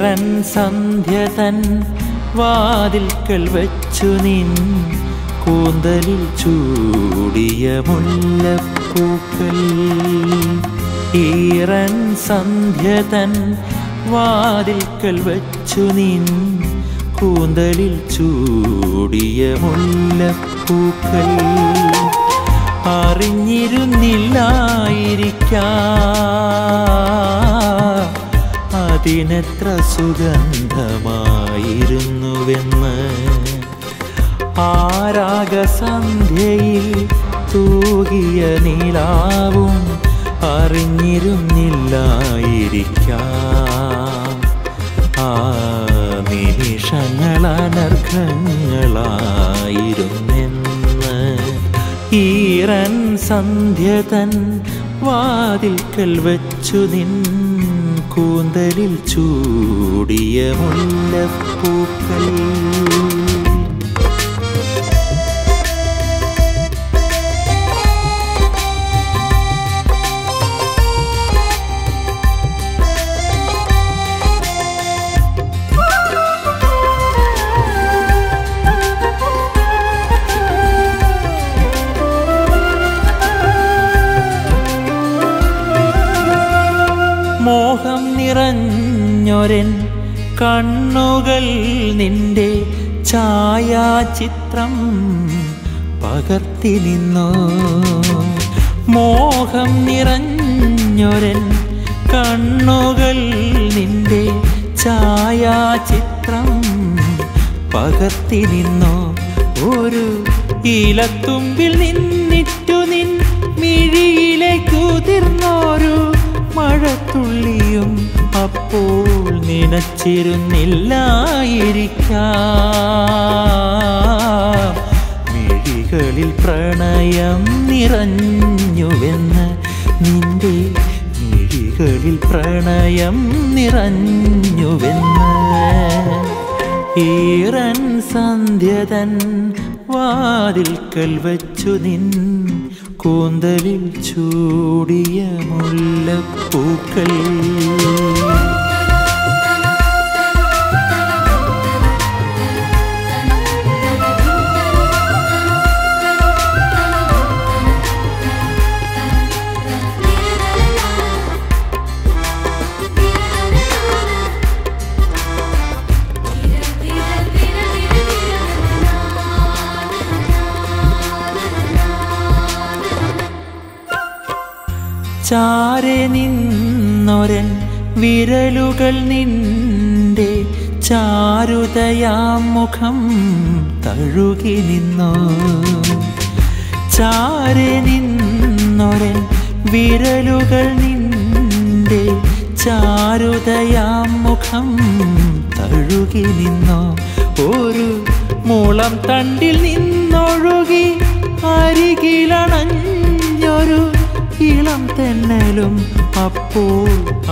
ഈറൻ സന്ധ്യ തൻ വാതിൽക്കൽ വച്ചു നിൻ കൂന്തലിൽ ചൂടിയ മുല്ലപ്പൂക്കൾ ഈറൻ സന്ധ്യ തൻ വാതിൽക്കൽ വച്ചു നിൻ കൂന്തലിൽ ചൂടിയ മുല്ലപ്പൂക്കൾ അറിഞ്ഞിരുന്നില്ലായിരിക്കാം അതിനെത്ര സുഗന്ധമായിരുന്നുവെന്ന് ആരാഗസന്ധ്യയിൽ തൂകിയ നീലാവും അറിഞ്ഞിരുന്നില്ലായിരിക്കാം ആ നിമിഷങ്ങളനർഘങ്ങളായിരുന്നെന്ന് ഈറൻ സന്ധ്യ തൻ വാതിൽക്കൽ വച്ചു നിൻ കൂന്തലിൽ ചൂടിയ മുല്ലപ്പൂക്കൾ മോഹം നിറഞ്ഞൊരൻ കണ്ണുകൾ നിന്റെ ഛായാചിത്രം പകർത്തി നിന്നു മോഹം നിറഞ്ഞൊരൻ കണ്ണുകൾ നിന്റെ ഛായാചിത്രം പകർത്തി നിന്നു ഒരു ഇലത്തുമ്പിൽ നിന്നിട്ടു നിൻ മിഴിയിലേക്കുതിർന്നൊരു മഴത്തുള്ളിയും അപ്പോൾ നിനച്ചിരുന്നില്ലായിരിക്കാം മിഴികളിൽ പ്രണയം നിറഞ്ഞുവെന്ന് നിന്റെ മിഴികളിൽ പ്രണയം നിറഞ്ഞുവെന്ന് ഈറൻ സന്ധ്യതൻ വാതിൽക്കൽ വച്ചു നിൻ കൂന്തലിൽ ചൂടിയ മുല്ലപ്പൂക്കൾ ചാരെ നിന്നൊരൻ വിരലുകൾ നിന്റെ ചാരുതയാം മുഖം തഴുകി നിന്നു ചാരെ നിന്നൊരൻ വിരലുകൾ നിന്റെ ചാരുതയാം മുഖം തഴുകി നിന്നു ഒരു മുളം തണ്ടിൽ നിന്നൊഴുകി അരികിലണഞ്ഞൊരു ഇളം തെന്നലും അപ്പോൾ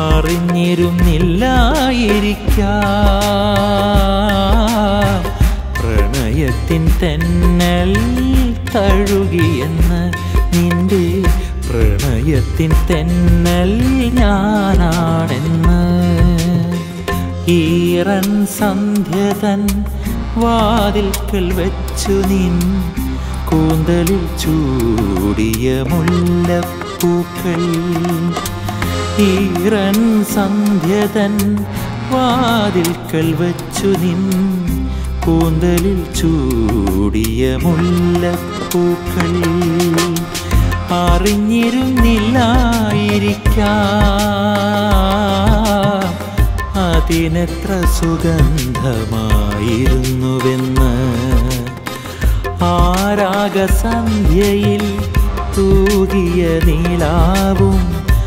അറിഞ്ഞിരുന്നില്ലായിരിക്കാം പ്രണയത്തിൻ തെന്നൽ തഴുകിയെന്ന് നിന്റെ പ്രണയത്തിൻ തെന്നൽ ഞാനാണെന്ന് ഈറൻ സന്ധ്യതൻ വാതിൽക്കൽ വച്ചു നിൻ കൂന്തലിൽ ചൂടിയ മുല്ലപ്പൂക്കൾ ഈറൻ സന്ധ്യതൻ വാതിൽക്കൽ വച്ചു നിൻ കൂന്തലിൽ ചൂടിയ മുല്ലപ്പൂക്കൾ അറിഞ്ഞിരുന്നില്ലായിരിക്കാം അതിനെത്ര സുഗന്ധമായിരുന്നുവെന്ന് ആരാഗസന്ധ്യയിൽ തൂകിയ നീലാവും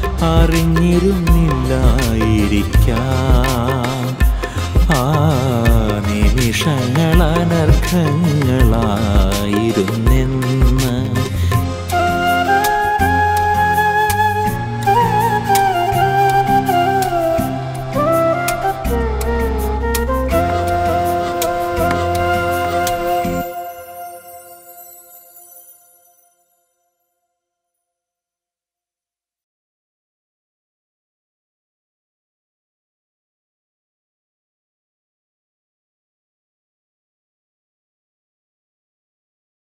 അറിഞ്ഞിരുന്നില്ലായിരിക്കാം ആ നിമിഷങ്ങളനർഘങ്ങളായിരുന്നെന്ന്